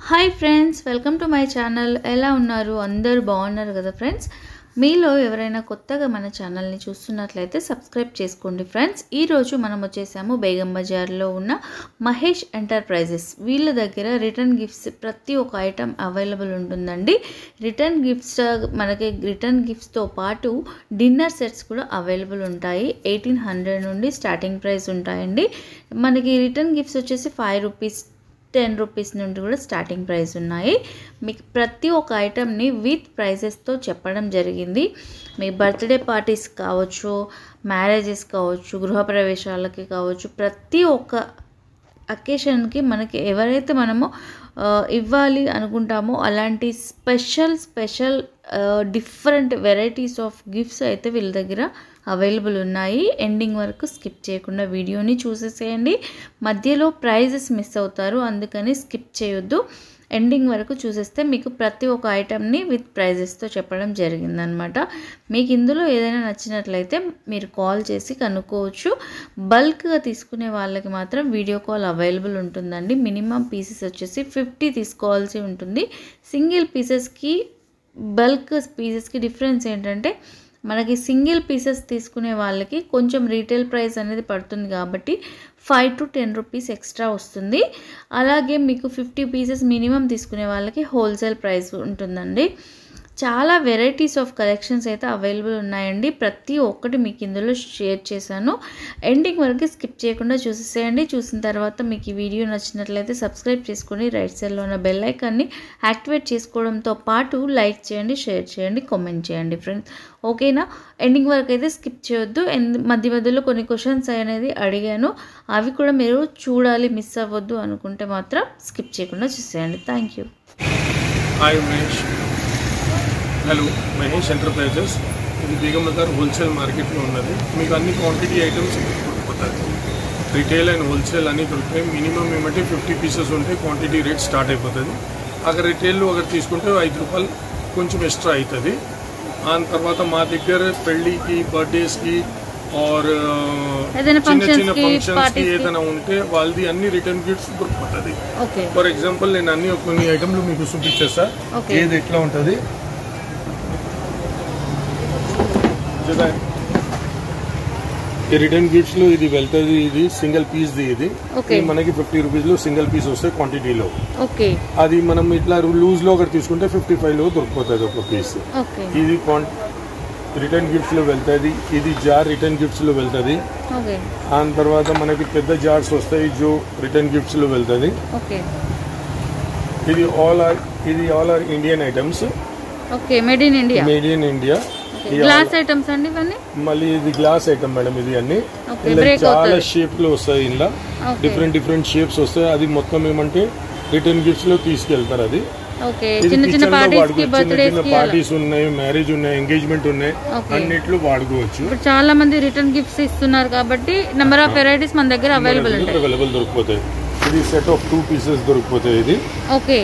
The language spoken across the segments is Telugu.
Hi friends welcome to my channel ఎలా ఉన్నారు అందరూ బాగున్నారు కదా ఫ్రెండ్స్ మీలో ఎవరైనా కొత్తగా మన ఛానల్ని చూస్తున్నట్లయితే సబ్స్క్రైబ్ చేసుకోండి ఫ్రెండ్స్ ఈరోజు మనం వచ్చేసాము బేగం బజార్లో ఉన్న మహేష్ ఎంటర్ప్రైజెస్ వీళ్ళ దగ్గర రిటర్న్ గిఫ్ట్స్ ప్రతి ఒక్క ఐటెం అవైలబుల్ ఉంటుందండి రిటర్న్ గిఫ్ట్స్ మనకి రిటర్న్ గిఫ్ట్స్తో పాటు డిన్నర్ సెట్స్ కూడా అవైలబుల్ ఉంటాయి ఎయిటీన్ హండ్రెడ్ నుండి స్టార్టింగ్ ప్రైస్ ఉంటాయండి మనకి రిటర్న్ గిఫ్ట్స్ వచ్చేసి ఫైవ్ రూపీస్ టెన్ రూపీస్ నుండి కూడా స్టార్టింగ్ ప్రైస్ ఉన్నాయి మీకు ప్రతి ఒక్క ఐటెంని విత్ ప్రైజెస్తో చెప్పడం జరిగింది మీ బర్త్డే పార్టీస్ కావచ్చు మ్యారేజెస్ కావచ్చు గృహప్రవేశాలకి కావచ్చు ప్రతి ఒక్క అకేషన్కి మనకి ఎవరైతే మనము ఆ, ఇవ్వాలి అనుకుంటామో అలాంటి special special different varieties of gifts అయితే వీళ్ళ దగ్గర అవైలబుల్ ఉన్నాయి ఎండింగ్ వరకు స్కిప్ చేయకుండా వీడియోని చూసేసేయండి మధ్యలో ప్రైజెస్ మిస్ అవుతారు అందుకని స్కిప్ చేయొద్దు ఎండింగ్ వరకు చూసేస్తే మీకు ప్రతి ఒక్క ఐటెంని విత్ ప్రైజెస్తో చెప్పడం జరిగిందనమాట మీకు ఇందులో ఏదైనా నచ్చినట్లయితే మీరు కాల్ చేసి కనుక్కోవచ్చు బల్క్గా తీసుకునే వాళ్ళకి మాత్రం వీడియో కాల్ అవైలబుల్ ఉంటుందండి మినిమం పీసెస్ వచ్చేసి ఫిఫ్టీ తీసుకోవాల్సి ఉంటుంది సింగిల్ పీసెస్కి బల్క్ పీసెస్కి డిఫరెన్స్ ఏంటంటే మనకి సింగిల్ పీసెస్ తీసుకునే వాళ్ళకి కొంచెం రీటైల్ ప్రైస్ అనేది పడుతుంది కాబట్టి five to ten rupees extra వస్తుంది అలాగే మీకు ఫిఫ్టీ పీసెస్ మినిమం తీసుకునే వాళ్ళకి హోల్సేల్ ప్రైస్ ఉంటుందండి చాలా వెరైటీస్ ఆఫ్ కలెక్షన్స్ అయితే అవైలబుల్ ఉన్నాయండి ప్రతి ఒక్కటి మీకు ఇందులో షేర్ చేశాను ఎండింగ్ వరకు స్కిప్ చేయకుండా చూసేసేయండి చూసిన తర్వాత మీకు ఈ వీడియో నచ్చినట్లయితే సబ్స్క్రైబ్ చేసుకొని రైట్ సైడ్లో ఉన్న బెల్ ఐకాన్ని యాక్టివేట్ చేసుకోవడంతో పాటు లైక్ చేయండి షేర్ చేయండి కామెంట్ చేయండి ఫ్రెండ్స్ ఓకేనా ఎండింగ్ వరకు అయితే స్కిప్ చేయొద్దు ఎందు మధ్య మధ్యలో కొన్ని క్వశ్చన్స్ అనేది అడిగాను అవి కూడా మీరు చూడాలి మిస్ అవ్వద్దు అనుకుంటే మాత్రం స్కిప్ చేయకుండా చూసేయండి thank you hi Mahesh hello Mahesh enterprises ఇది బేగం నగర్ హోల్సేల్ మార్కెట్లో ఉన్నది మీకు అన్ని క్వాంటిటీ ఐటమ్స్ దొరుకుతాయి రిటైల్ అండ్ హోల్సేల్ అన్నీ దొరుకుతాయి మినిమం ఏమంటే ఫిఫ్టీ పీసెస్ ఉంటే క్వాంటిటీ రేట్ స్టార్ట్ అయిపోతుంది అక్కడ రిటైల్లో అక్కడ తీసుకుంటే ఐదు రూపాయలు కొంచెం ఎక్స్ట్రా అవుతుంది దాని తర్వాత మా దగ్గర పెళ్ళికి బర్త్డేస్కి ఆర్ ఏదైనా చిన్న functions చిన్న కి, ఫంక్షన్స్కి parties కి. ఏదైనా ఉంటే వాళ్ళది అన్ని రిటర్న్ గిఫ్ట్స్ దొరుకుతుంది ఓకే ఫర్ ఎగ్జాంపుల్ నేను అన్ని కొన్ని ఐటమ్లు మీకు చూపించేస్తా Okay. ఏది ఎట్లా ఉంటుంది చూద్దాం. ఈ రిటర్న్ గిఫ్ట్స్ లో ఇది వెళ్తుంది ఇది సింగిల్ పీస్ ది ఇది Okay. ఇది మనకి ఫిఫ్టీ రూపీస్ లో సింగిల్ పీస్ వస్తాయి క్వాంటిటీలో ఓకే అది మనం ఇట్లా లూజ్ లో ఒకటి తీసుకుంటే ఫిఫ్టీ ఫైవ్ లో దొరికిపోతుంది ఒక పీస్ ఓకే ఇది రిటర్న్ గిఫ్ట్స్ లో వెళ్తుంది ఇది జార్ రిటర్న్ గిఫ్ట్స్ లో వెళ్తుంది ఓకే దాని తర్వాత మనకి పెద్ద జార్స్ వస్తాయి జో రిటర్న్ గిఫ్ట్స్ లో వెళ్తుంది ఓకే ఇది ఆల్ ఆర్ ఇది all are Indian items okay made in India made in India glass items అండి ఇవన్నీ మళ్ళీ ఇది గ్లాస్ ఐటమ్ మేడం ఇది అన్ని Okay, ఇలా break చాలా అవుతది. షేప్ లో వస్తాయి ఇలా Okay. డిఫరెంట్ డిఫరెంట్ షేప్స్ వస్తాయి అది మొత్తం ఏమంటే రిటర్న్ గిఫ్ట్స్ లో తీసుకెళ్తారు అది ఓకే ఇది చిన్న చిన్న కిచెన్ లో పార్టీస్ కి వాడుకోవచ్చు చిన్న బర్త్డేస్ చిన్న కి అలా. పార్టీస్ ఉన్నాయి మ్యారేజ్ ఉన్నాయి ఎంగేజ్మెంట్ ఉన్నాయి Okay. అన్నిట్లో వాడుకోవచ్చు ఇప్పుడు చాలా మంది రిటర్న్ గిఫ్ట్స్ ఇస్తున్నారు కాబట్టి నెంబర్ ఆఫ్ వెరైటీస్ మన దగ్గర అవైలబుల్ ఉంటాయి అవైలబుల్ దొరికిపోతాయి ఇది సెట్ ఆఫ్ టూ పీసెస్ దొరికిపోతాయి ఇది ఓకే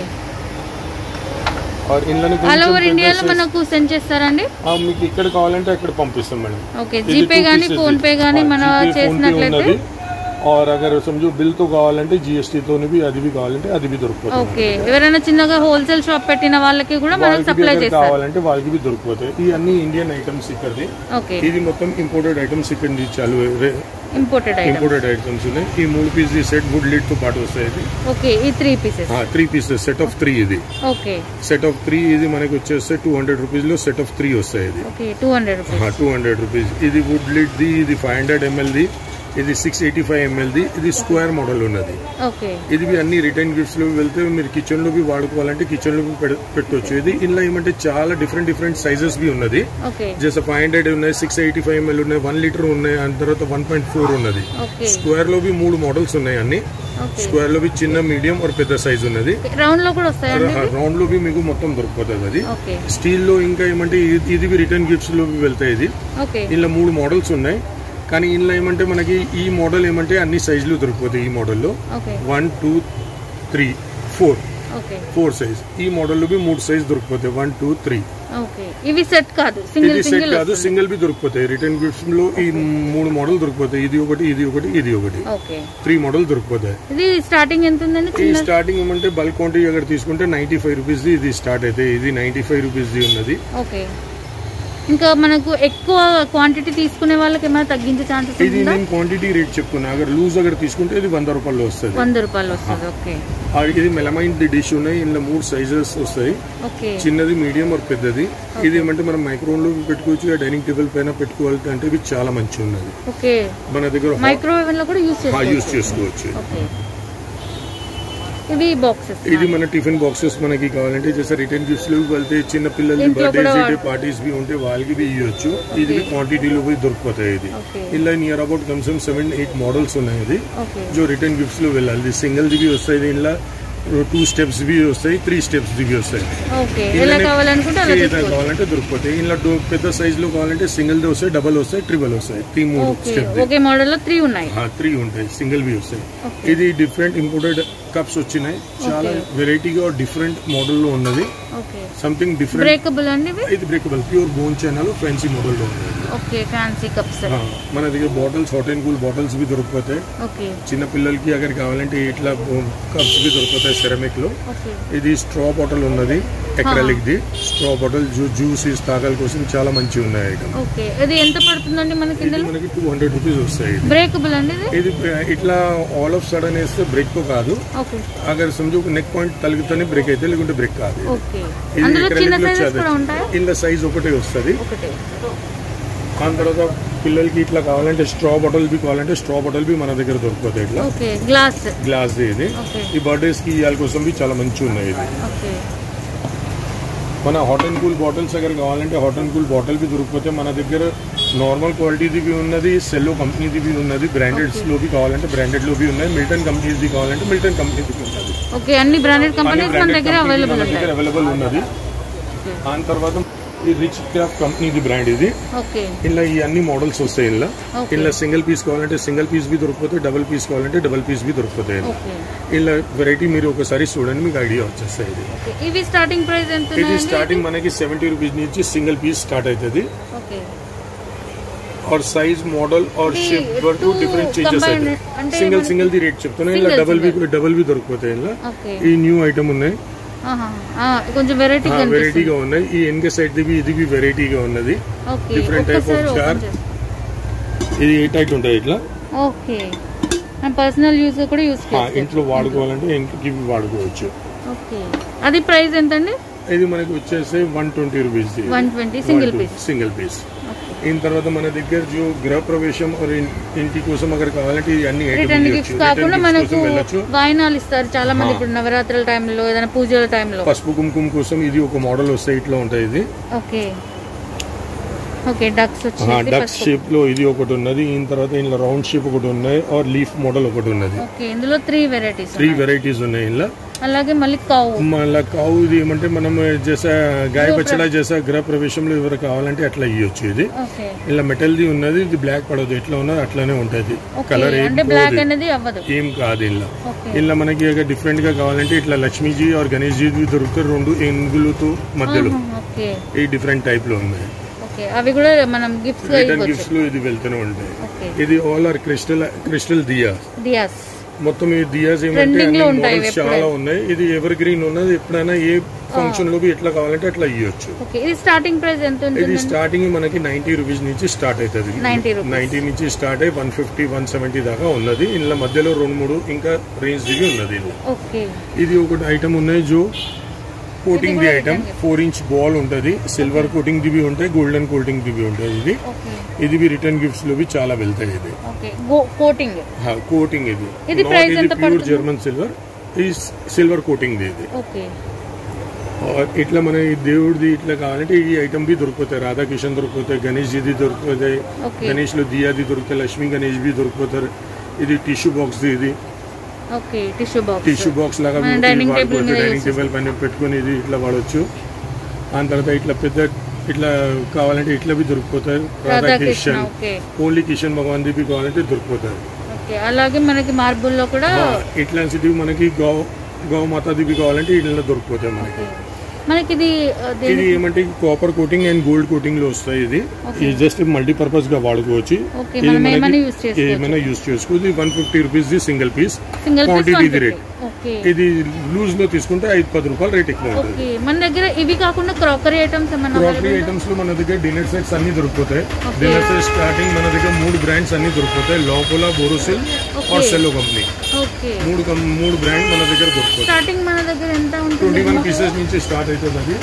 ఆర్ ఇందులోనే ఆల్ కొంచెం ఓవర్ పెద్ద ఇండియాలో size- మనకు సెండ్ చేస్తారండి ఆ, మీకు ఇక్కడ కావాలంటే అక్కడ పంపిస్తాం మేడం ఓకే ఇది జీపే two కానీ pieces ఫోన్ పే ఇది. కానీ हाँ, మన GPay, PhonePe చేసినట్లయితే ఉన్నది और अगर समझो బిల్ తో కావాలంటే జిఎస్టీ తోని బి అది బి కావాలంటే అది బి దొరికిపోతుంది ఓకే ఎవరైనా చిన్నగా హోల్సేల్ షాప్ పెట్టిన వాళ్ళకి కూడా మనకు వాళ్ళకి బి సప్లై అगर చేస్తారు కావాలంటే వాళ్ళకి బి దొరికిపోతాయి ఈ అన్ని ఇండియన్ ఐటమ్స్ ఇక్కడది ఓకే ఇది మొత్తం ఇంపోర్టెడ్ ఐటమ్స్ ఇక్కడ నుంచి చాలు ఇంపోర్టెడ్ ఐటమ్ ఇంపోర్టెడ్ ఐటమ్స్ ఉన్నాయి ఈ మూడు పీస్ సెట్ వుడ్ లిడ్ తో పాటు వస్తాయి ఇది ఓకే ఈ three pieces three pieces set of three ఇది ఓకే సెట్ ఆఫ్ త్రీ ఇది మనకి వచ్చేస్తే టూ హండ్రెడ్ రూపీస్ లో సెట్ ఆఫ్ త్రీ వస్తాయి ఇది okay two hundred rupees two hundred rupees ఇది వుడ్ లిడ్ ది ఇది ఫైవ్ హండ్రెడ్ ఎంఎల్ ది ఇది సిక్స్ ఎయిటీ ఫైవ్ ఎంఎల్ ది ఇది స్క్వేర్ మోడల్ ఉన్నది ఓకే ఇది బి అన్ని రిటర్న్ గిఫ్ట్స్ లో వెళ్తే మీరు కిచెన్ లో బి వాడుకోవాలంటే కిచెన్ లో బి పెడ- పెట్టొచ్చు ఇది ఇందులో ఏమంటే చాలా డిఫరెంట్ డిఫరెంట్ సైజెస్ బి ఉన్నది ఓకే జస్ట్ ఫైవ్ హండ్రెడ్ ఉన్నాయి సిక్స్ ఎయిటీ ఫైవ్ ఎంఎల్ ఉన్నాయి వన్ లీటర్ ఉన్నాయి ఆ తర్వాత వన్ పాయింట్ ఫోర్ ఉన్నది ఓకే స్క్వేర్ లో బి మూడు మోడల్స్ ఉన్నాయి అన్ని ఓకే స్క్వేర్ లో బి చిన్న మీడియం और పెద్ద సైజ్ ఉన్నది రౌండ్ లో కూడా వస్తాయండి రౌండ్ లో బి మీకు మొత్తం దొరికిపోతుంది అది ఓకే స్టీల్ లో ఇంకా ఏమంటే ఇది- ఇది బి రిటర్న్ గిఫ్ట్స్ లో బి వెళ్తాయి ఇది ఓకే ఇందులో మూడు మోడల్స్ ఉన్నాయి కానీ ఇందులో ఏమంటే మనకి ఈ మోడల్ ఏమంటే అన్ని సైజులు దొరికిపోతాయి ఈ మోడల్లో okay one two three four okay four size ఈ మోడల్ బి మూడు సైజ్ దొరికిపోతాయి వన్ టూ త్రీ ఓకే ఇవి సెట్ కాదు సింగిల్ ఇది సెట్ సింగిల్ కాదు సింగిల్ బి దొరికిపోతాయి రిటర్న్ గిఫ్ట్స్ లో ఈ మూడు మోడల్ దొరికిపోతాయి ఇది ఒకటి ఇది ఒకటి ఇది ఒకటి ఓకే త్రీ మోడల్ దొరికిపోతాయి ఇది స్టార్టింగ్ ఎంత ఉందండి ఈ చిన్న స్టార్టింగ్ ఏమంటే బల్క్ క్వాంటిటీ అక్కడ తీసుకుంటే నైన్టీ ఫైవ్ రూపీస్ ఇది స్టార్ట్ అయితే ఇది నైన్టీ ఫైవ్ రూపీస్ ఉన్నది ఓకే ఇంకా మనకు ఎక్కువ క్వాంటిటీ తీసుకునే వాళ్ళకి ఏమైనా తగ్గించే ఛాన్సెస్ ఇది ఉందా నేను క్వాంటిటీ రేట్ చెప్తున్నా అगर లూజ్ అక్కడ తీసుకుంటే ఇది వంద రూపాయలు వస్తుంది వంద రూపాయలు వస్తుంది ఓకే ఆ, ఇది మెలమైన్ డిష్ ఉన్నాయి ఇందులో మూడు సైజెస్ వస్తాయి ఓకే చిన్నది మీడియం और పెద్దది ఇది ఏమంటే మనం మైక్రోవేవ్ లో పెట్టుకోవచ్చు డైనింగ్ టేబుల్ పైన పెట్టుకోవాలి అంటే ఇది చాలా మంచి ఉన్నది ఓకే మన దగ్గర మైక్రోవేవ్ లో కూడా యూస్ యూస్ చేసుకోవచ్చు చేసుకోవచ్చు ఓకే ఇవి బాక్సెస్ ఇది మన టిఫిన్ బాక్సెస్ మనకి కావాలంటే జैसे రిటర్న్ గిఫ్ట్స్ లో వెళ్తే చిన్న పిల్లలు ఇంట్లో కూడా బర్త్డేస్ వాడు- పార్టీస్ బి ఉంటే వాళ్ళకి బి ఇవ్వచ్చు ఇది క్వాంటిటీలో పోయి దొరికిపోతాయి ఇది ఓకే ఇలా నియర్ అబౌట్ కమ్సమ్ సెవెన్ ఎయిట్ మోడల్స్ ఉన్నాయి ఇది ఓకే जो रिटर्न गिफ्ट्स లో వెళ్ళాలి సింగిల్ ది వస్తాయి దీనిలో టూ స్టెప్స్ బి వస్తాయి త్రీ స్టెప్స్ దివి వస్తాయి ఓకే ఎలా కావాలనుకుంటే అలా ఏదైనా తీసుకోవచ్చు కావాలంటే దొరికిపోతాయి ఇలా డో- పెద్ద సైజ్ లో కావాలంటే సింగిల్ ది వస్తాయి డబల్ వస్తాయి ట్రిపుల్ వస్తాయి త్రీ మూడు ఓకే స్టెప్ ఒకే మోడల్ లో త్రీ ఉన్నాయి త్రీ ఉంటాయి సింగిల్ బి వస్తాయి ఓకే ఇది డిఫరెంట్ ఇంపోర్టెడ్ కప్స్ వచ్చినాయి చాలా వెరైటీగా డిఫరెంట్ మోడల్ లో ఉన్నది ఓకే సంథింగ్ డిఫరెంట్ బ్రేకబుల్ అండి ఇవి ఇది breakable pure bone china fancy model లో ఉన్నది ఓకే ఫ్యాన్సీ కప్స్ ఆ, మన దగ్గర bottles hot and cool bottles బి దొరికిపోతాయి ఓకే చిన్న పిల్లలకి అక్కడ కావాలంటే ఇట్లా కప్స్ బి దొరుకుతాయి సెరమిక్ లో ఓకే ఇది స్ట్రా బాటిల్ ఉన్నది ఎక్రాలిక్ ది స్ట్రా బాటిల్ జ్యూస్ తాగల కోసం చాలా మంచి ఉన్నాయి ఐటమ్ ఓకే ఇది ఎంత పడుతుందండి మనకి ఇది ఇందులో మనకి టూ హండ్రెడ్ రూపీస్ వస్తాయి ఇది. బ్రేకబుల్ అండి ఇది ఇది ఇట్లా ఆల్ ఆఫ్ సడన్ వేస్తే బ్రేక్ తో కాదు ఓకే అగర్ సమజు నెక్ పాయింట్ తలిగితేనే బ్రేక్ అయితే లేకుంటే బ్రేక్ కాదు ఓకే ఇది అందులో చిన్న acrylic లో సైజెస్ చాలా- కూడా ఉంటాయా ఇందులో సైజ్ ఒకటే వస్తుంది ఒకటే దాని తర్వాత పిల్లలకి ఇట్లా కావాలంటే స్ట్రా బాటిల్ బి కావాలంటే స్ట్రా బాటిల్ బి మన దగ్గర దొరుకుతుంది ఇట్లా ఓకే గ్లాస్ గ్లాస్ ఇది ఓకే ఈ బర్త్డేస్ కి ఇవాళ కోసం బి చాలా మంచి ఉన్నాయి ఇది ఓకే మన హాట్ అండ్ కూల్ బాటిల్స్ దగ్గర కావాలంటే హాట్ అండ్ కూల్ బాటిల్ బి దొరికిపోతే మన దగ్గర నార్మల్ క్వాలిటీది బి ఉన్నది సెల్లో కంపెనీది బి ఉన్నది బ్రాండెడ్స్ లో బి కావాలంటే బ్రాండెడ్ లో బి ఉన్నాయి మిల్టన్ కంపెనీది కావాలంటే మిల్టన్ కంపెనీది బి ఉన్నది ఓకే అన్ని బ్రాండెడ్ అన్ని కంపెనీస్ మన branded దగ్గర company అవైలబుల్ మన ఉంటాయి దగ్గర అవైలబుల్ ఉన్నది ఓకే. దాని తర్వాత ఈ రిచ్ క్రాఫ్ట్ కంపెనీది బ్రాండ్ ఇది ఓకే ఇలా ఈ అన్ని మోడల్స్ వస్తాయి ఇలా Okay. ఇలా సింగిల్ పీస్ కావాలంటే సింగిల్ పీస్ బి దొరికిపోతాయి డబుల్ పీస్ కావాలంటే డబుల్ పీస్ బి దొరికిపోతాయి ఓకే ఇలా వెరైటీ మీరు ఒకసారి చూడండి మీకు ఐడియా వచ్చేస్తాయి ఇది ఓకే ఇవి స్టార్టింగ్ ప్రైస్ ఎంత ఇది ఉన్నాయండి? స్టార్టింగ్ మనకి సెవెంటీ రూపీస్ నుంచి సింగిల్ పీస్ స్టార్ట్ అవుతుంది ఓకే और साइज मॉडल और ఇది షేప్ వరకు two డిఫరెంట్ చేంజెస్ combined అయితే అంటే సింగిల్ మనకి- సింగిల్ ది రేట్ చెప్తున్నా ఇలా Single, డబల్ బి single. డబల్ బి దొరికిపోతాయి ఇలా ఓకే ఈ న్యూ ఐటమ్ ఉన్నాయి ఆహా. ఆ, కొంచెం వెరైటీ కనిపిస్తుంది వెరైటీగా ఉన్నాయి ఈ ఎన్కే సైడ్ ది ఇది బి వెరైటీగా ఉన్నది ఓకే different type of ఒక్కసారి jar. ఓపెన్ చేసి ఇది ఏ టైట్ ఉంటాయి ఇట్లా ఓకే పర్సనల్ యూస్ కూడా యూస్ ఆ, ఇంట్లో వాడుకోవాలంటే ఇంటికి ఇవి వాడుకోవచ్చు ఓకే అది ప్రైస్ ఎంతండి ఇది మనకి వచ్చేసి one twenty rupees one twenty single piece single piece దీని తర్వాత మన దగ్గర జో గృహ ప్రవేశం और ఇన్- ఇంటి కోసం అगर కావాలంటే ఈ అన్ని రిటర్న్ ఐటమ్ గిఫ్ట్స్ కాకుండా మనకు వెళ్ళొచ్చు వాయినాలు ఇస్తారు చాలా మంది ఆ. ఇప్పుడు నవరాత్రుల టైంలో ఏదైనా పూజల టైంలో పసుపు కుంకుమ కోసం ఇది ఒక మోడల్ వస్తాయి ఇట్లా ఉంటాయి ఇది ఓకే ఓకే డక్స్ వచ్చేసి డక్స్ పసుపు. షేప్ లో ఇది ఒకటి ఉన్నది దీని తర్వాత ఇందులో రౌండ్ షేప్ ఒకటి ఉన్నాయి ఆర్ లీఫ్ మోడల్ ఒకటి ఉన్నది ఓకే ఇందులో త్రీ వెరైటీస్ త్రీ వెరైటీస్ ఉన్నాయి ఇందులో అలాగే మళ్ళీ కావు మళ్ళీ కావు ఇది ఏమంటే మనం చేసా గాయ పచ్చడా చేసా గృహ ప్రవేశంలో ఎవరు కావాలంటే అట్లా ఇవ్వచ్చు ఇది ఓకే ఇలా మెటల్ ది ఉన్నది ఇది బ్లాక్ పడదు ఎట్లా ఉన్నది అట్లానే ఉంటది ఓకే కలర్ ఏం అంటే బ్లాక్ పోదు. అనేది అవ్వదు ఏం కాదు ఇలా ఓకే ఇలా మనకి ఇక డిఫరెంట్ గా కావాలంటే ఇట్లా లక్ష్మీజీ ఆర్ గణేష్ జీ దొరుకుతారు రెండు ఏనుగులతో మధ్యలో ఆహా, ఓకే ఈ డిఫరెంట్ టైప్ లో ఉన్నాయి ఓకే అవి కూడా మనం గిఫ్ట్స్ గా రిటర్న్ ఇవ్వచ్చు గిఫ్ట్స్ లో ఇది వెళ్తూనే ఉంటాయి ఓకే ఇది all are crystal crystal diya diyas మొత్తం ఈ దియాస్ ఏమంటే Trending లో అన్ని ఉంటాయి models ఇవి చాలా ఉన్నాయి ఇది ఎవర్ గ్రీన్ ఉన్నది ఎప్పుడైనా ఏ ఫంక్షన్ లో ఎట్లా కావాలంటే అట్లా ఇవ్వచ్చు ఓకే ఇది స్టార్టింగ్ ప్రైస్ ఎంత ఇది ఉంటుంది స్టార్టింగ్ మనకి నైన్టీ రూపీస్ నుంచి స్టార్ట్ అవుతుంది 90 rupees. నైన్టీ నుంచి స్టార్ట్ అయ్యి వన్ ఫిఫ్టీ వన్ సెవెంటీ దాకా ఉన్నది ఇందులో మధ్యలో రెండు మూడు ఇంకా రేంజ్ దిగి ఉన్నది ఇందులో ఓకే ఇది ఒకటి ఐటమ్ ఉన్నాయి జో కోటింగ్ ది కూడా item return four inch ball ఉంటది సిల్వర్ కోటింగ్ దివి ఉంటాయి గోల్డెన్ కోటింగ్ దివి ఉంటుంది ఇది ఓకే ఇది బి రిటర్న్ గిఫ్ట్స్ లో బి చాలా వెళ్తాయి ఇది ఓకే కోటింగ్ కోటింగ్ ఇది ఇది Not price ఇది ఎంత ప్యూర్ పడుతుంది? జర్మన్ సిల్వర్ ఇది సిల్వర్ కోటింగ్ ఇది ఓకే और ఇట్లా మన ఈ దేవుడిది ఇట్లా కావాలంటే ఈ ఐటమ్ బి దొరికిపోతాయి రాధాకృష్ణ దొరికిపోతాయి గణేష్ జీది దొరికిపోతాయి ఓకే గణేష్ లో దియాది దొరుకుతాయి లక్ష్మీ గణేష్ బి దొరికిపోతారు ఇది టిష్యూ బాక్స్ ఇది okay tissue box tissue box లాగా మన మీరు dining table వాడుకోవచ్చు మీద డైనింగ్ use టేబుల్ పైన పెట్టుకొని ఇది ఇట్లా వాడవచ్చు దాని తర్వాత ఇట్లా పెద్ద ఇట్లా కావాలంటే ఇట్లా బి దొరికిపోతాయి రాధాకృష్ణ రాధాకృష్ణ ఓకే ఓన్లీ కిషన్ భగవాన్ బి కావాలంటే దొరికిపోతాయి ఓకే అలాగే మనకి మార్బుల్ లో కూడా ఇట్లాంటివి మనకి గౌ గౌమాతాది ఇవి కావాలంటే వీటిలో దొరికిపోతాయి మనకి మనకి ఇది ఆ, ఇది దేని ఏమంటే copper coating and gold coating లో వస్తాయి ఇది ఇది జస్ట్ మల్టీపర్పస్ గా వాడుకోవచ్చు ఓకే ఇది మనం మనకి ఏమైనా యూస్ చేసుకోవచ్చు ఏమైనా యూస్ చేసుకోవచ్చు ఇది వన్ ఫిఫ్టీ రూపీస్ ది single piece single piece quantity ఇది రేట్ ఓకే ఇది లూజ్ లో తీసుకుంటే ఐదు పది రూపాయలు రేట్ ఎక్కువ ఉంటుంది ఓకే మన దగ్గర ఇవి కాకుండా క్రాకరీ ఐటమ్స్ ఏమన్నా క్రాకరీ ఐటమ్స్ లో మన దగ్గర డిన్నర్ సెట్స్ అన్ని దొరుకుతాయి Okay. డిన్నర్ సెట్ స్టార్టింగ్ మన దగ్గర మూడు బ్రాండ్స్ అన్ని దొరుకుతాయి లోపల Borosil Okay. Or Cello company okay మూడు కం- మూడు బ్రాండ్ మన దగ్గర దొరుకుతాయి స్టార్టింగ్ మన దగ్గర ఎంత ట్వంటీ ఉంటుంది వన్ పీసెస్ నుంచి స్టార్ట్ అవుతుంది అది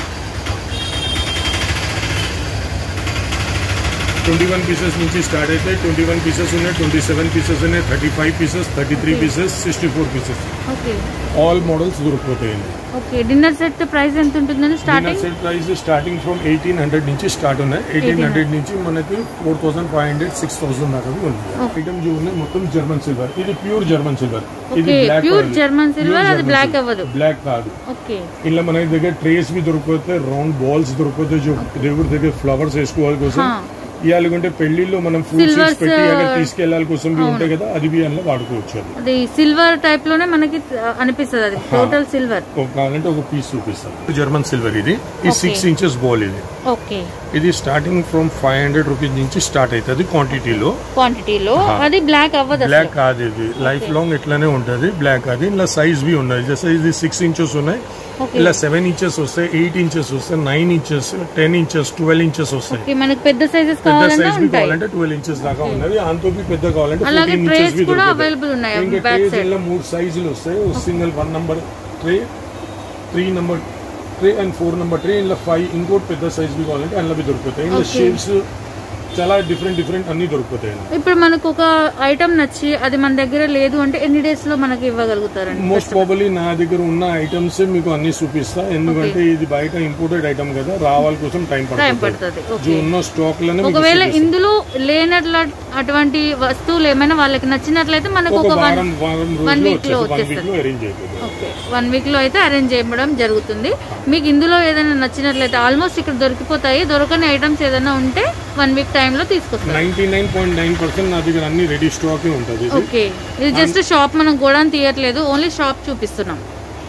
ట్వంటీ వన్ పీసెస్ నుంచి స్టార్ట్ అయితే ట్వంటీ వన్ పీసెస్ ఉన్నాయి ట్వంటీ సెవెన్ పీసెస్ ఉన్నాయి thirty five pieces thirty three pieces sixty four pieces okay all models దొరికిపోతాయి ఓకే డిన్నర్ సెట్ ప్రైస్ ఎంత ఉంటుందండి dinner starting set price starting from eighteen hundred నుంచి స్టార్ట్ ఉన్నాయి ఎయిటీన్ హండ్రెడ్ నుంచి మనకి four thousand five hundred six thousand దాకా ఉంది ఐటమ్ जो ఉన్నాయి మొత్తం జర్మన్ సిల్వర్ ఇది ప్యూర్ జర్మన్ సిల్వర్ ఇది okay black pure German silver అది బ్లాక్ అవ్వదు బ్లాక్ కాదు ఓకే ఇలా మన దగ్గర ట్రేస్ भी దొరికిపోతాయి రౌండ్ బాల్స్ దొరికిపోతాయి जो దేవుడి దగ్గర ఫ్లవర్స్ వేసుకోవాలి కోసం హా. ఇవ్వాలంటే పెళ్లిలో మనం ఫ్రూట్స్ Silvers, పెట్టి అక్కడ uh, తీసుకెళ్ళాలి కోసం भी ఉంటాయి కదా అది भी అందులో వాడుకోవచ్చు అది అది సిల్వర్ టైప్ లోనే మనకి అనిపిస్తుంది అది టోటల్ సిల్వర్ ఒక కావాలంటే ఒక పీస్ చూపిస్తాను జర్మన్ సిల్వర్ ఇది ఈ Okay. సిక్స్ ఇంచెస్ బాల్ ఇది ఓకే ఇది starting from five hundred rupees నుంచి స్టార్ట్ అవుతుంది క్వాంటిటీలో క్వాంటిటీలో హా. అది బ్లాక్ అవ్వదు బ్లాక్ కాదు ఇది లైఫ్ లాంగ్ ఇట్లానే ఉంటుంది బ్లాక్ అది ఇలా సైజ్ బి ఉన్నాయి జస్ట్ ఇది సిక్స్ ఇంచెస్ ఉన్నాయి ఓకే ఇలా సెవెన్ ఇంచెస్ వస్తాయి ఎయిట్ ఇంచెస్ వస్తాయి nine inches ten inches twelve inches వస్తాయి ఓకే మనకి పెద్ద సైజెస్ పెద్ద కావాలన్నా సైజ్ బి ఉంటాయి కావాలంటే ట్వెల్వ్ ఇంచెస్ దాకా ఉన్నది అంతో బి పెద్ద కావాలంటే అలాగే ఫోర్టీన్ trays ఇంచెస్ బి కూడా దొరుకుతాయి available ఉన్నాయి ఇంకా back ట్రేస్ side. ఇలా మూడు సైజులు వస్తాయి single one number tray three number tray and four number tray ఇలా ఫైవ్ ఇంకోటి పెద్ద సైజ్ బి కావాలంటే అందులో బి దొరుకుతాయి ఇలా Okay. షేప్స్ చాలా డిఫరెంట్ డిఫరెంట్ అన్ని దొరుకుతాయి ఇప్పుడు మనకు ఒక ఐటమ్ నచ్చి అది మన దగ్గర లేదు అంటే ఎన్ని డేస్ లో మనకి ఇవ్వగలుగుతారండి మోస్ట్ ప్రాబలీ నా దగ్గర ఉన్న ఐటమ్స్ మీకు అన్ని చూపిస్తా ఎందుకంటే ఇది బయట ఇంపోర్టెడ్ ఐటమ్ కదా రావాలి కోసం టైం టైం పడుతుంది పడుతుంది జో ఓకే ఉన్న స్టాక్ లోనే మీకు ఒకవేళ చూపిస్తా. ఇందులో లేనట్ల అటువంటి వస్తువులు ఏమైనా వాళ్ళకి నచ్చినట్లయితే మనకు ఒక ఒక వన్ వారం వారం one రోజుల్లో week లో వచ్చేసి వన్ వీక్ వచ్చేస్తుంది. లో అరేంజ్ అయిపోతుంది ఓకే వన్ వీక్ లో అయితే అరేంజ్ చేయడం జరుగుతుంది మీకు ఇందులో ఏదైనా నచ్చినట్లయితే ఆల్మోస్ట్ ఇక్కడ దొరికిపోతాయి దొరకని ఐటమ్స్ ఏదైనా ఉంటే వన్ వీక్ టైంలో తీసుకొస్తారు ninety nine point nine percent నా దగ్గర అన్ని రెడీ స్టాక్ ఉంటుంది ఇది ఓకే ఇది జస్ట్ షాప్ మనం గోడౌన్ తీయట్లేదు ఓన్లీ షాప్ చూపిస్తున్నాం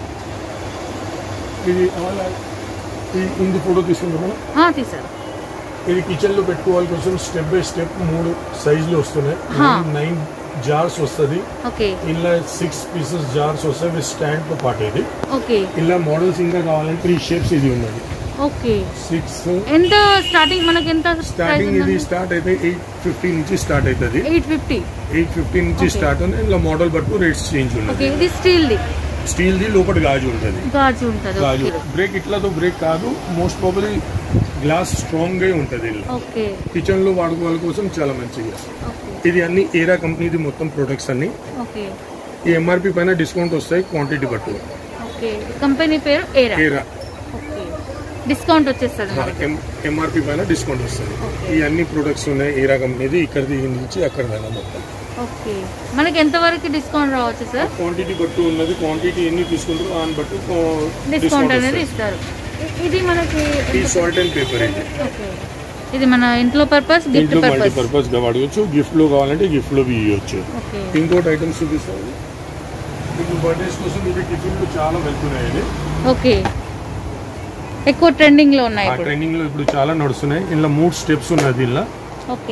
ఇది అలా ఈ- ఇంది ఫోటో తీసుకుంటాం మనం ఆ, తీసారు ఇది కిచెన్ లో పెట్టుకోవాలి కోసం స్టెప్ బై స్టెప్ మూడు సైజులు వస్తున్నాయి హా. నైన్ జార్స్ వస్తుంది ఓకే ఇలా సిక్స్ పీసెస్ జార్స్ వస్తాయి విత్ స్టాండ్ తో పాటు ఇది ఓకే ఇలా మోడల్స్ ఇంకా కావాలంటే త్రీ షేప్స్ ఇది ఉన్నది ఓకే సిక్స్ ఎంత స్టార్టింగ్ మనకి ఎంత స్టార్టింగ్ ఇది స్టార్ట్ అయితే ఎయిట్ ఫిఫ్టీ నుంచి స్టార్ట్ అవుతుంది ఎయిట్ ఫిఫ్టీ ఎయిట్ ఫిఫ్టీ నుంచి Okay. స్టార్ట్ ఉంది ఇలా మోడల్ పట్టు రేట్స్ చేంజ్ ఓకే ఉన్నది ఇది స్టీల్ ది స్టీల్ ది లోపల గాజు ఉంటుంది గాజు ఉంటుంది గాజు ఓకే బ్రేక్ ఇట్లాతో బ్రేక్ కాదు మోస్ట్ ప్రాబలీ గ్లాస్ స్ట్రాంగ్ గా ఉంటుంది ఇలా ఓకే కిచెన్ లో వాడుకోవాలి కోసం చాలా మంచిగా ఓకే ఇది అన్ని ఏరా కంపెనీది మొత్తం ప్రొడక్ట్స్ అన్ని ఓకే ఈ ఎంఆర్పి పైన డిస్కౌంట్ వస్తాయి క్వాంటిటీ పట్టు ఓకే కంపెనీ పేరు ఏరా ఏరా ఓకే డిస్కౌంట్ వచ్చేస్తుంది మనకి ఎంఆర్పి పైన డిస్కౌంట్ వస్తుంది Okay. ఈ అన్ని ప్రొడక్ట్స్ ఉన్నాయి ఏరా కంపెనీది ఇక్కడ నుంచి అక్కడ దాకా మొత్తం ఓకే మనకి ఎంత వరకు డిస్కౌంట్ రావచ్చు సార్ క్వాంటిటీ బట్టు ఉన్నది క్వాంటిటీ ఎన్ని తీసుకుంటారో దాన్ని బట్టి డిస్కౌంట్ అనేది ఇస్తారు ఇ- ఇది మనకి ఈ సాల్ట్ అండ్ పేపర్ ఇది ఓకే ఇది మన ఇంట్లో పర్పస్ గిఫ్ట్ దీంట్లో మల్టీ పర్పస్ పర్పస్ గా వాడవచ్చు గిఫ్ట్ లో కావాలంటే గిఫ్ట్ లో ఇవ్వచ్చు ఓకే ఇంకోటి ఐటమ్స్ చూపిస్తాను మీకు బర్త్డేస్ కోసం ఇది టిఫిన్లు చాలా వెళ్తున్నాయి ఇది ఓకే ఎక్కువ ట్రెండింగ్ లో ఉన్నాయి ఆ ఇప్పుడు ట్రైనింగ్ లో ఇప్పుడు చాలా నడుస్తున్నాయి ఇందులో మూడు స్టెప్స్ ఉన్నది ఇలా ఓకే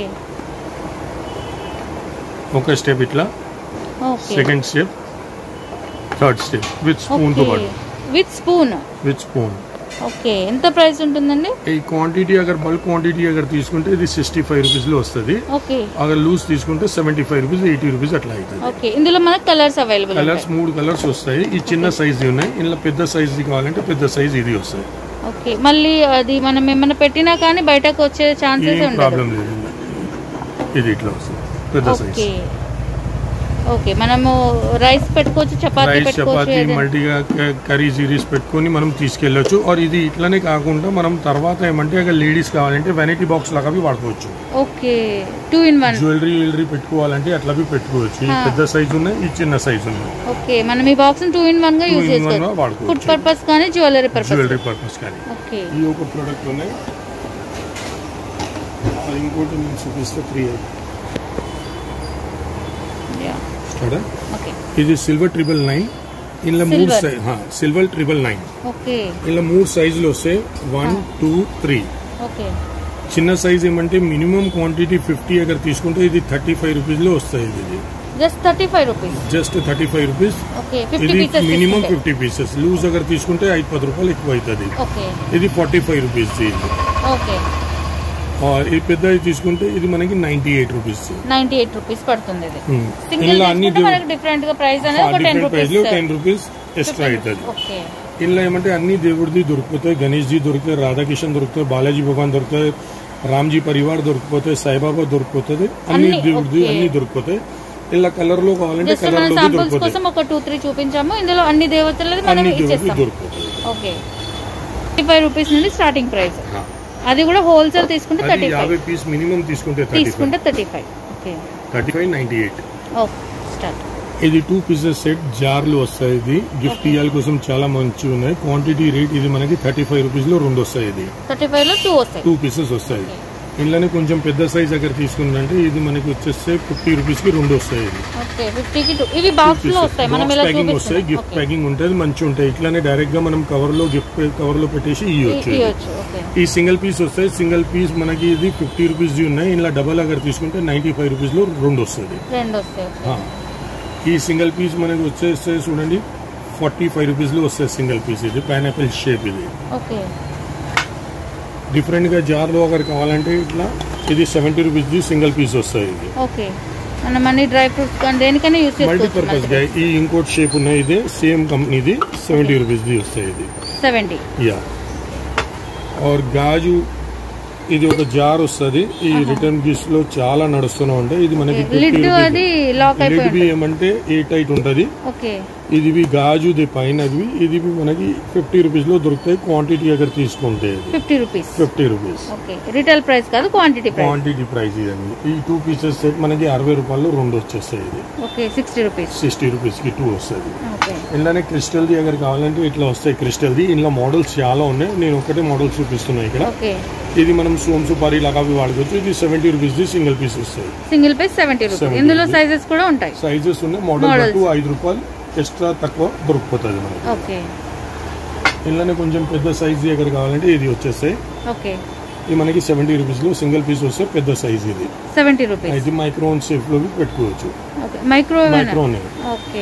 ఒక స్టెప్ ఇట్లా okay second step third step with spoon తో ఓకే పాటు with spoon with spoon okay ఎంత ప్రైస్ ఉంటుందండి ఈ క్వాంటిటీ అగర్ బల్క్ క్వాంటిటీ అగర్ తీసుకుంటే ఇది సిక్స్టీ ఫైవ్ రూపీస్ లో వస్తుంది ఓకే అగర్ లూజ్ తీసుకుంటే seventy five rupees eighty rupees అట్లా అవుతుంది ఓకే ఇందులో మనకు కలర్స్ అవైలబుల్ కలర్స్ మూడు కలర్స్ వస్తాయి ఈ చిన్న సైజ్ ఉన్నాయి ఇందులో పెద్ద సైజ్ కావాలంటే పెద్ద సైజ్ ఇది వస్తాయి ఓకే మళ్ళీ అది మనం ఏమైనా పెట్టినా కానీ బయటకు వచ్చే ఛాన్సెస్ ఏం ఉండదు ప్రాబ్లం లేదు ఇందులో. ఇది ఇట్లా వస్తుంది పెద్ద సైజ్ ఓకే ఓకే మనము రైస్ పెట్టుకోవచ్చు చపాతీ రైస్ పెట్టుకోవచ్చు చపాతీ ఏదైనా. మల్టీగా కర్రీ సిరీస్ పెట్టుకొని మనం తీసుకెళ్ళొచ్చు ఆర్ ఇది ఇట్లనే కాకుండా మనం తర్వాత ఏమంటే అక్కడ లేడీస్ కావాలంటే వెనైటీ బాక్స్ లాగా అవి వాడుకోవచ్చు okay two in one jewellery jewellery పెట్టుకోవాలంటే అట్లా అవి పెట్టుకోవచ్చు ఈ ఆ. పెద్ద సైజ్ ఉన్నాయి ఈ చిన్న సైజ్ ఉన్నాయి ఓకే మనం ఈ బాక్స్ టూ ఇన్ వన్ గా Two యూజ్ in one గా చేసుకోవచ్చు వాడుకోవచ్చు. ఫుడ్ పర్పస్ కానీ జ్యువెలరీ పర్పస్ జ్యువెలరీ పర్పస్ కానీ ఓకే ఈ ఒక ప్రోడక్ట్ ఉన్నాయి అది ఇంకోటి నేను చూపిస్తే త్రీ యా స్టార్ట్ ఓకే ఇది సిల్వర్ ట్రిపుల్ నైన్ ఇందులో మూడు Silver. Size silver triple nine okay ఇలా మూడు సైజులు వస్తాయి వన్ టూ త్రీ ఓకే చిన్న సైజ్ ఏమంటే మినిమం క్వాంటిటీ ఫిఫ్టీ అగర్ తీసుకుంటే ఇది థర్టీ ఫైవ్ రూపీస్ లో వస్తాయి ఇది just thirty five rupees just thirty five rupees okay fifty ఇది pieces minimum fifty pieces loose అగర్ తీసుకుంటే ఐదు పది రూపాయలు ఎక్కువ అవుతుంది ఓకే ఇది ఫార్టీ ఫైవ్ రూపీస్ ఇది ఓకే ఆ, ఈ పెద్దది తీసుకుంటే ఇది మనకి ninety eight rupees ninety eight rupees పడుతుంది ఇది Hmm. సింగిల్ ఇందులో అన్ని తీసుకుంటే మనకి డిఫరెంట్ గా ప్రైస్ అనేది ఒక టెన్ డిఫరెంట్ ప్రైస్ రూపీస్ లో టెన్ రూపీస్ ఎక్స్ట్రా అవుతుంది ఓకే ఇందులో ఏమంటే అన్ని దేవుడిది దొరికిపోతాయి గణేష్ జీ దొరుకుతాయి రాధాకిషన్ దొరుకుతాయి బాలాజీ భగవాన్ దొరుకుతాయి రామ్జీ పరివార్ దొరికిపోతాయి సాయిబాబా దొరికిపోతుంది అన్ని అన్ని, దేవుడిది okay. అన్ని దొరికిపోతాయి ఇలా కలర్ లో కావాలంటే జస్ట్ కలర్ మన లో సాంపుల్స్ దొరికిపోతాయి కోసం ఒక టూ త్రీ చూపించాము ఇందులో అన్ని దేవతలది మనం అన్ని దేవుడిది ఇచ్చేస్తాం దొరికిపోతాయి ఓకే థర్టీ ఫైవ్ రూపీస్ నుండి స్టార్టింగ్ ప్రైస్ ఆ. అది కూడా హోల్సేల్ తీసుకుంటే అది థర్టీ ఫైవ్ యాభై పీస్ మినిమం తీసుకుంటే థర్టీ ఫైవ్ తీసుకుంటే thirty five okay thirty five ninety eight okay start ఇది టూ పీసెస్ సెట్ జార్లు వస్తాయి ఇది గిఫ్ట్ ఇయ్యాల కోసం చాలా మంచిగా ఉన్నాయి క్వాంటిటీ రేట్ ఇది మనకి థర్టీ ఫైవ్ రూపీస్ లో రెండు వస్తాయి ఇది థర్టీ ఫైవ్ లో టూ వస్తాయి టూ పీసెస్ వస్తాయి ఇంట్లోనే కొంచెం పెద్ద సైజ్ దగ్గర తీసుకుందంటే ఇది మనకి వచ్చేస్తే ఫిఫ్టీ రూపీస్ కి రెండు వస్తాయి ఇది ఓకే ఫిఫ్టీకి టూ ఇవి బాక్స్ లో వస్తాయి మనం ఇలా ప్యాకింగ్ వస్తాయి గిఫ్ట్ చూపిస్తాం ప్యాకింగ్ ఉంటుంది మంచిగా ఉంటాయి ఇట్లానే డైరెక్ట్ గా మనం కవర్ లో గిఫ్ట్ కవర్ లో పెట్టేసి ఇవ్వచ్చు ఇవ్వచ్చు ఓకే ఈ సింగిల్ పీస్ వస్తాయి సింగిల్ పీస్ మనకి ఇది ఫిఫ్టీ రూపీస్ ఉన్నాయి ఇలా డబల్ అగర్ తీసుకుంటే నైన్టీ ఫైవ్ రూపీస్ లో రెండు వస్తుంది రెండు వస్తాయి ఓకే ఆ. ఈ సింగిల్ పీస్ మనకి వచ్చేస్తే చూడండి ఫార్టీ ఫైవ్ రూపీస్ లో వస్తుంది సింగిల్ పీస్ ఇది పైనాపిల్ షేప్ ఇది ఓకే డిఫరెంట్ గా జార్ లో ఒకరు కావాలంటే ఇట్లా ఇది సెవెంటీ రూపీస్ ది సింగిల్ పీస్ వస్తాయి ఇది ఓకే మనం అన్ని డ్రై ఫ్రూట్స్ కానీ దేనికైనా యూస్ మల్టీపర్పస్ చేసుకోవచ్చు గా ఈ ఇంకోటి షేప్ ఉన్నాయి ఇదే సేమ్ కంపెనీది సెవెంటీ రూపీస్ ది వస్తాయి ఇది సెవెంటీ యా और గాజు ఇది ఒక జార్ వస్తుంది ఈ రిటర్న్ గిఫ్ట్స్ లో చాలా నడుస్తూనే ఉంటాయి ఇది మనకి లిడ్ అది లాక్ అయిపోయి లిడ్ బి ఉంటుంది ఏమంటే ఏ టైట్ ఉంటది ఓకే ఇది బి గాజుది పైనది ఇది బి మనకి ఫిఫ్టీ రూపీస్ లో దొరుకుతాయి క్వాంటిటీ అగర్ తీసుకుంటే fifty rupees fifty rupees okay retail price కాదు క్వాంటిటీ ప్రైస్ క్వాంటిటీ ప్రైస్ ఇదండి ఈ టూ పీసెస్ సెట్ మనకి అరవై రూపాయలు రెండు వచ్చేస్తాయి ఇది okay sixty rupees sixty rupees కి టూ వస్తుంది ఓకే ఇలానే క్రిస్టల్ది అగర్ కావాలంటే ఇట్లా వస్తాయి క్రిస్టల్ది ఇందులో మోడల్స్ చాలా ఉన్నాయి నేను ఒకటే మోడల్ చూపిస్తున్నా ఇక్కడ ఓకే ఇది మనం సోమ్ సుపారీ లాగా అవి వాడుకోవచ్చు ఇది సెవెంటీ రూపీస్ ది సింగిల్ పీస్ వస్తాయి సింగిల్ పీస్ సెవెంటీ రూపీస్ 70 ఇందులో rupees. సైజెస్ కూడా ఉంటాయి సైజెస్ ఉన్నాయి మోడల్ Models. బట్టు ఐదు రూపాయలు ఎక్స్ట్రా తక్కువ దొరికిపోతుంది మనకి ఓకే ఇలానే కొంచెం పెద్ద సైజ్ దగ్గర కావాలంటే ఇది వచ్చేస్తాయి ఓకే ఇది మనకి సెవెంటీ రూపీస్ లో సింగిల్ పీస్ వస్తే పెద్ద సైజ్ ఇది సెవెంటీ రూపీస్ ఇది మైక్రోన్ షేప్ లో పెట్టుకోవచ్చు ఓకే మైక్రోవేవ్ మైక్రోన్ ఓకే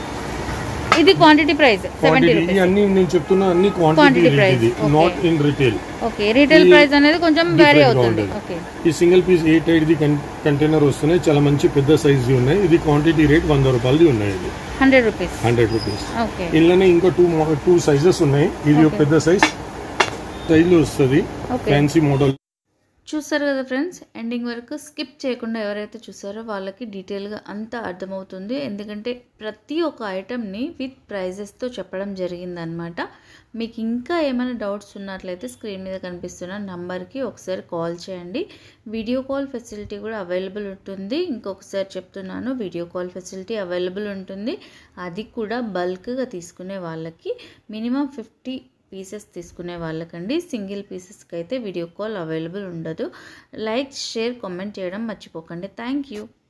ఇది quantity price seventy quantity rupees అన్ని నేను చెప్తున్నా అన్ని క్వాంటిటీ Quantity రేట్ price, ఇది okay. Not in retail okay retail ఈ ప్రైస్ అనేది కొంచెం వేరీ different గా అవుతుంది ఉంటుంది. ఓకే ఈ సింగిల్ పీస్ ఎయిట్ ఎయిట్ ది కంటైనర్ వస్తున్నాయి చాలా మంచి పెద్ద సైజ్ ఉన్నాయి ఇది క్వాంటిటీ రేట్ వంద రూపాయలది ఉన్నాయి ఇది hundred rupees hundred rupees okay ఇందులోనే ఇంకో టూ టూ సైజెస్ ఉన్నాయి ఇది ఒక Okay. పెద్ద సైజ్ సైజ్ వస్తుంది ఓకే ఫ్యాన్సీ మోడల్ చూస్తారు కదా ఫ్రెండ్స్ ఎండింగ్ వరకు స్కిప్ చేయకుండా ఎవరైతే చూసారో వాళ్ళకి డీటెయిల్గా అంతా అర్థమవుతుంది ఎందుకంటే ప్రతి ఒక్క ఐటెంని విత్ ప్రైజెస్తో చెప్పడం జరిగిందనమాట మీకు ఇంకా ఏమైనా డౌట్స్ ఉన్నట్లయితే స్క్రీన్ మీద కనిపిస్తున్న నంబర్కి ఒకసారి కాల్ చేయండి వీడియో కాల్ ఫెసిలిటీ కూడా అవైలబుల్ ఉంటుంది ఇంకొకసారి చెప్తున్నాను వీడియో కాల్ ఫెసిలిటీ అవైలబుల్ ఉంటుంది అది కూడా బల్క్గా తీసుకునే వాళ్ళకి మినిమం ఫిఫ్టీ పీసెస్ తీసుకునే వాళ్ళకండి సింగిల్ పీసెస్కి అయితే వీడియో కాల్ అవైలబుల్ ఉండదు లైక్ షేర్ కామెంట్ చేయడం మర్చిపోకండి థ్యాంక్ యూ